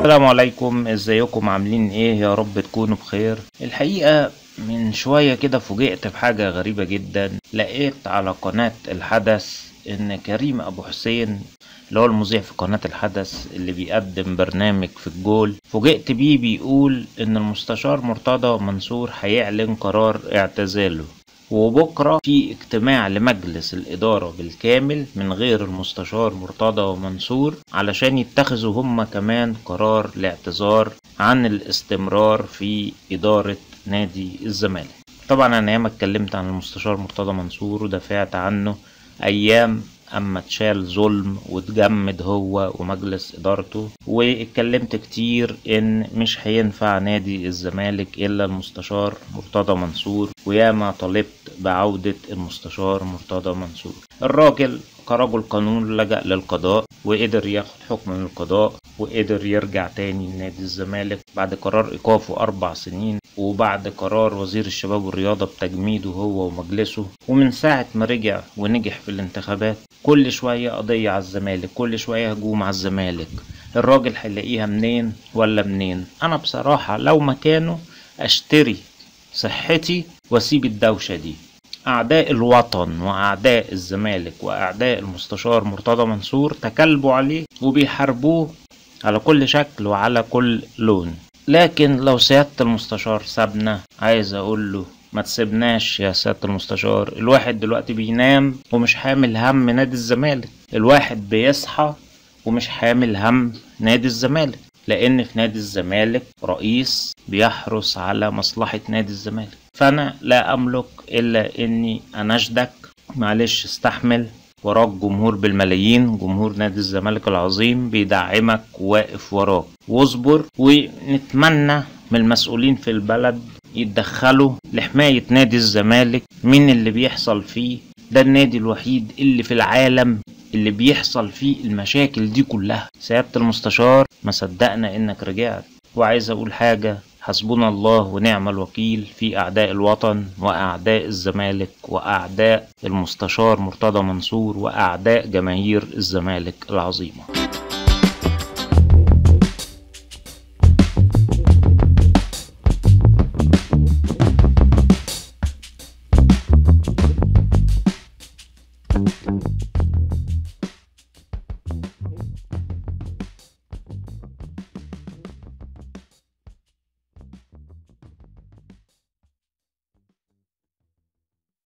السلام عليكم ازيكم عاملين ايه يا رب تكونوا بخير الحقيقة من شوية كده فوجئت بحاجة غريبة جدا لقيت على قناة الحدث ان كريم ابو حسين اللي هو المذيع في قناة الحدث اللي بيقدم برنامج في الجول فوجئت بيه بيقول ان المستشار مرتضى منصور هيعلن قرار اعتزاله وبكرة في اجتماع لمجلس الإدارة بالكامل من غير المستشار مرتضى منصور علشان يتخذوا هم كمان قرار الاعتذار عن الاستمرار في إدارة نادي الزمالك طبعا أنا ياما اتكلمت عن المستشار مرتضى منصور ودافعت عنه أيام اما اتشال ظلم واتجمد هو ومجلس ادارته واتكلمت كتير ان مش هينفع نادي الزمالك الا المستشار مرتضى منصور وياما طلبت بعودة المستشار مرتضى منصور الراجل كرجل قانون لجأ للقضاء وقدر ياخد حكم من القضاء وقدر يرجع تاني لنادي الزمالك بعد قرار ايقافه اربع سنين وبعد قرار وزير الشباب والرياضة بتجميده هو ومجلسه ومن ساعة ما رجع ونجح في الانتخابات كل شوية قضية على الزمالك كل شوية هجوم على الزمالك الراجل هيلاقيها منين ولا منين انا بصراحة لو مكانه اشتري صحتي واسيب الدوشة دي أعداء الوطن وأعداء الزمالك وأعداء المستشار مرتضى منصور تكلبوا عليه وبيحاربوه على كل شكل وعلى كل لون لكن لو سيادة المستشار سابنا عايز أقول له ما تسيبناش يا سيادة المستشار الواحد دلوقتي بينام ومش حامل هم نادي الزمالك الواحد بيصحى ومش حامل هم نادي الزمالك لأن في نادي الزمالك رئيس بيحرص على مصلحة نادي الزمالك فأنا لا أملك إلا إني أناشدك معلش استحمل وراك جمهور بالملايين جمهور نادي الزمالك العظيم بيدعمك وواقف وراك واصبر ونتمنى من المسؤولين في البلد يتدخلوا لحماية نادي الزمالك من اللي بيحصل فيه ده النادي الوحيد اللي في العالم اللي بيحصل فيه المشاكل دي كلها سيادة المستشار ما صدقنا انك رجعت وعايز اقول حاجة حسبنا الله ونعم الوكيل في اعداء الوطن واعداء الزمالك واعداء المستشار مرتضى منصور واعداء جماهير الزمالك العظيمه